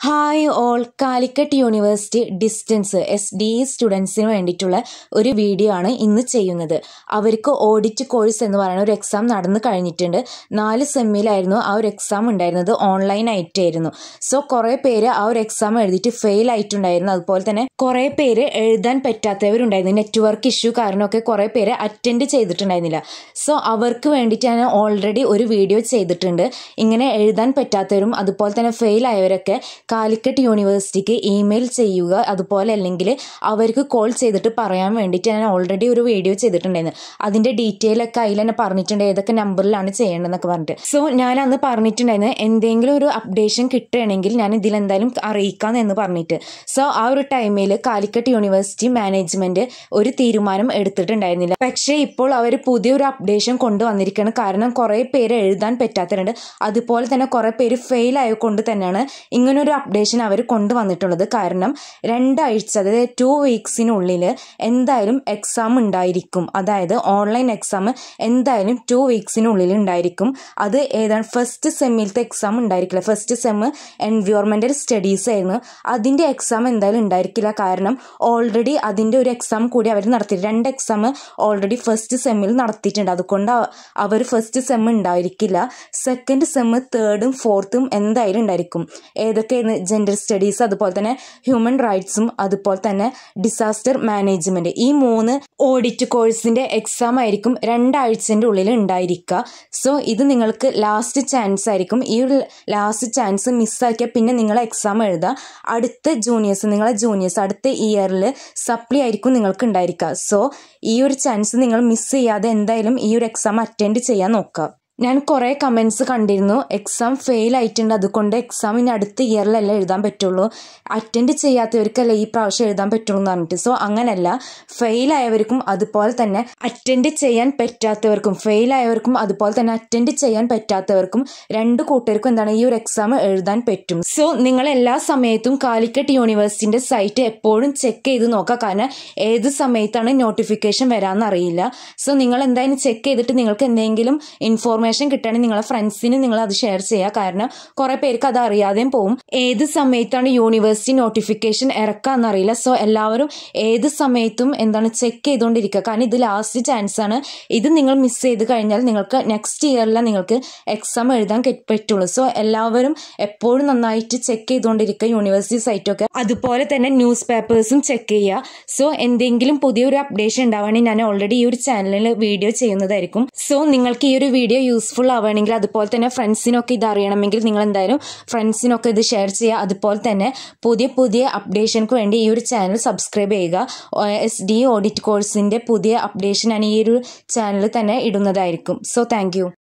hi all Calicut university distance S D E സ്റ്റുഡൻസിന് വേണ്ടിയിട്ടുള്ള ഒരു വീഡിയോ ആണ് ഇന്ന് ചെയ്യുന്നത് അവർക്ക് ഓഡിറ്റ് കോഴ്സ് എന്ന് പറയുന്ന ഒരു എക്സാം നടന്നു കഴിഞ്ഞിട്ടുണ്ട് നാല് സെമ്മിലായിരുന്നു ആ ഒരു എക്സാം ഉണ്ടായിരുന്നത് ഓൺലൈൻ ആയിട്ടായിരുന്നു സോ കുറേ പേര് ആ ഒരു എക്സാം എഴുതിയിട്ട് ഫെയിൽ ആയിട്ടുണ്ടായിരുന്നു അതുപോലെ തന്നെ കുറേ പേര് എഴുതാൻ പറ്റാത്തവരുണ്ടായിരുന്നു നെറ്റ്വർക്ക് ഇഷ്യൂ കാരണമൊക്കെ കുറേ പേര് അറ്റൻഡ് ചെയ്തിട്ടുണ്ടായിരുന്നില്ല സോ അവർക്ക് വേണ്ടിയിട്ട് ഞാൻ ഓൾറെഡി ഒരു വീഡിയോ ചെയ്തിട്ടുണ്ട് ഇങ്ങനെ എഴുതാൻ പറ്റാത്തവരും അതുപോലെ തന്നെ ഫെയിൽ ആയവരൊക്കെ കാലിക്കറ്റ് യൂണിവേഴ്സിറ്റിക്ക് ഇമെയിൽ ചെയ്യുക അതുപോലെ അല്ലെങ്കിൽ അവർക്ക് കോൾ ചെയ്തിട്ട് പറയാൻ വേണ്ടിയിട്ട് ഞാൻ ഓൾറെഡി ഒരു വീഡിയോ ചെയ്തിട്ടുണ്ടായിരുന്നു അതിൻ്റെ ഡീറ്റെയിൽ ഒക്കെ അതിൽ തന്നെ പറഞ്ഞിട്ടുണ്ട് ഏതൊക്കെ നമ്പറിലാണ് ചെയ്യേണ്ടതെന്നൊക്കെ പറഞ്ഞിട്ട് സോ ഞാൻ അന്ന് പറഞ്ഞിട്ടുണ്ടായിരുന്നു എന്തെങ്കിലും ഒരു അപ്ഡേഷൻ കിട്ടുകയാണെങ്കിൽ ഞാൻ ഇതിൽ എന്തായാലും അറിയിക്കാം എന്ന് പറഞ്ഞിട്ട് സോ ആ ഒരു ടൈമിൽ കാലിക്കറ്റ് യൂണിവേഴ്സിറ്റി മാനേജ്മെന്റ് ഒരു തീരുമാനം എടുത്തിട്ടുണ്ടായിരുന്നില്ല പക്ഷേ ഇപ്പോൾ അവർ പുതിയൊരു അപ്ഡേഷൻ കൊണ്ടുവന്നിരിക്കുകയാണ് കാരണം കുറേ പേര് എഴുതാൻ പറ്റാത്തവരുണ്ട് അതുപോലെ തന്നെ കുറേ പേര് ഫെയിൽ ആയതുകൊണ്ട് തന്നെയാണ് ഇങ്ങനൊരു അപ്ഡേഷൻ അവർ കൊണ്ടുവന്നിട്ടുള്ളത് കാരണം രണ്ടാഴ്ച അതായത് ടു വീക്സിനുള്ളിൽ എന്തായാലും എക്സാം ഉണ്ടായിരിക്കും അതായത് ഓൺലൈൻ എക്സാം എന്തായാലും ടു വീക്സിനുള്ളിൽ ഉണ്ടായിരിക്കും അത് ഏതാണ് ഫസ്റ്റ് സെമ്മിലത്തെ എക്സാം ഉണ്ടായിരിക്കില്ല ഫസ്റ്റ് സെമ്മ് എൻവയോൺമെൻറ്റൽ സ്റ്റഡീസ് ആയിരുന്നു അതിൻ്റെ എക്സാം എന്തായാലും ഉണ്ടായിരിക്കില്ല കാരണം ഓൾറെഡി അതിൻ്റെ ഒരു എക്സാം കൂടി അവർ നടത്തി രണ്ട് എക്സാം ഓൾറെഡി ഫസ്റ്റ് സെമ്മിൽ നടത്തിയിട്ടുണ്ട് അതുകൊണ്ട് അവർ ഫസ്റ്റ് സെം ഉണ്ടായിരിക്കില്ല സെക്കൻഡ് സെമ്മ് തേർഡും ഫോർത്തും എന്തായാലും ഉണ്ടായിരിക്കും ഏതൊക്കെയാണ് ജെൻഡർ സ്റ്റഡീസ് അതുപോലെ തന്നെ ഹ്യൂമൻ റൈറ്റ്സും അതുപോലെ തന്നെ ഡിസാസ്റ്റർ മാനേജ്മെൻറ്റ് ഈ മൂന്ന് ഓഡിറ്റ് കോഴ്സിൻ്റെ എക്സാം ആയിരിക്കും രണ്ടാഴ്ചൻ്റെ ഉള്ളിൽ ഉണ്ടായിരിക്കുക സോ ഇത് നിങ്ങൾക്ക് ലാസ്റ്റ് ചാൻസ് ആയിരിക്കും ഈ ഒരു ലാസ്റ്റ് ചാൻസ് മിസ്സാക്കിയാൽ പിന്നെ നിങ്ങൾ എക്സാം എഴുതുക അടുത്ത ജൂനിയേഴ്സ് നിങ്ങളെ ജൂനിയേഴ്സ് അടുത്ത ഇയറിൽ സപ്ലി ആയിരിക്കും നിങ്ങൾക്ക് ഉണ്ടായിരിക്കുക സോ ഈ ഒരു ചാൻസ് നിങ്ങൾ മിസ് ചെയ്യാതെ എന്തായാലും ഈ ഒരു എക്സാം അറ്റൻഡ് ചെയ്യാൻ നോക്കുക ഞാൻ കുറേ കമൻസ് കണ്ടിരുന്നു എക്സാം ഫെയിൽ ആയിട്ടുണ്ട് അതുകൊണ്ട് എക്സാം ഇനി അടുത്ത ഇയറിലല്ല എഴുതാൻ പറ്റുള്ളൂ അറ്റൻഡ് ചെയ്യാത്തവർക്കല്ല ഈ പ്രാവശ്യം എഴുതാൻ പറ്റുള്ളൂ എന്ന് പറഞ്ഞിട്ട് സോ അങ്ങനല്ല ഫെയിൽ ആയവർക്കും അതുപോലെ തന്നെ അറ്റൻഡ് ചെയ്യാൻ പറ്റാത്തവർക്കും ഫെയിൽ ആയവർക്കും അതുപോലെ തന്നെ അറ്റൻഡ് ചെയ്യാൻ പറ്റാത്തവർക്കും രണ്ട് കൂട്ടർക്കും എന്താണ് ഈ ഒരു എക്സാം എഴുതാൻ പറ്റും സോ നിങ്ങൾ എല്ലാ സമയത്തും കാലിക്കറ്റ് യൂണിവേഴ്സിറ്റിൻ്റെ സൈറ്റ് എപ്പോഴും ചെക്ക് ചെയ്ത് നോക്കുക കാരണം ഏത് സമയത്താണ് നോട്ടിഫിക്കേഷൻ വരാമെന്ന് അറിയില്ല സോ നിങ്ങൾ എന്തായാലും ചെക്ക് ചെയ്തിട്ട് നിങ്ങൾക്ക് എന്തെങ്കിലും ഇൻഫോർമേഷൻ ഇൻഫർമേഷൻ കിട്ടുകയാണെങ്കിൽ നിങ്ങളെ ഫ്രണ്ട്സിന് നിങ്ങൾ അത് ഷെയർ ചെയ്യുക കാരണം കുറേ പേർക്ക് അത് അറിയാതെയും പോവും ഏത് സമയത്താണ് യൂണിവേഴ്സിറ്റി നോട്ടിഫിക്കേഷൻ ഇറക്കാന്ന് അറിയില്ല സോ എല്ലാവരും ഏത് സമയത്തും എന്താണ് ചെക്ക് ചെയ്തുകൊണ്ടിരിക്കുക കാരണം ഇത് ലാസ്റ്റ് ചാൻസ് ആണ് ഇത് നിങ്ങൾ മിസ് ചെയ്ത് കഴിഞ്ഞാൽ നിങ്ങൾക്ക് നെക്സ്റ്റ് ഇയറിലാണ് നിങ്ങൾക്ക് എക്സാം എഴുതാൻ പറ്റുള്ളൂ സോ എല്ലാവരും എപ്പോഴും നന്നായിട്ട് ചെക്ക് ചെയ്തുകൊണ്ടിരിക്കുക യൂണിവേഴ്സിറ്റി സൈറ്റൊക്കെ അതുപോലെ തന്നെ ന്യൂസ് പേപ്പേഴ്സും ചെക്ക് ചെയ്യുക സോ എന്തെങ്കിലും പുതിയൊരു അപ്ഡേഷൻ ഉണ്ടാവുകയാണെങ്കിൽ ഞാൻ ഓൾറെഡി ഈ ഒരു ചാനലിൽ വീഡിയോ ചെയ്യുന്നതായിരിക്കും സോ നിങ്ങൾക്ക് ഈ ഒരു വീഡിയോ യൂസ്ഫുൾ ആവുകയാണെങ്കിൽ അതുപോലെ തന്നെ ഫ്രണ്ട്സിനൊക്കെ ഇത് അറിയണമെങ്കിൽ നിങ്ങൾ എന്തായാലും ഫ്രണ്ട്സിനൊക്കെ ഇത് ഷെയർ ചെയ്യുക അതുപോലെ തന്നെ പുതിയ പുതിയ അപ്ഡേഷൻക്ക് വേണ്ടി ഈ ഒരു ചാനൽ സബ്സ്ക്രൈബ് ചെയ്യുക എസ് ഡി ഓഡിറ്റ് കോഴ്സിൻ്റെ പുതിയ അപ്ഡേഷൻ ഞാൻ ഈ ഒരു ചാനലിൽ തന്നെ ഇടുന്നതായിരിക്കും സോ താങ്ക്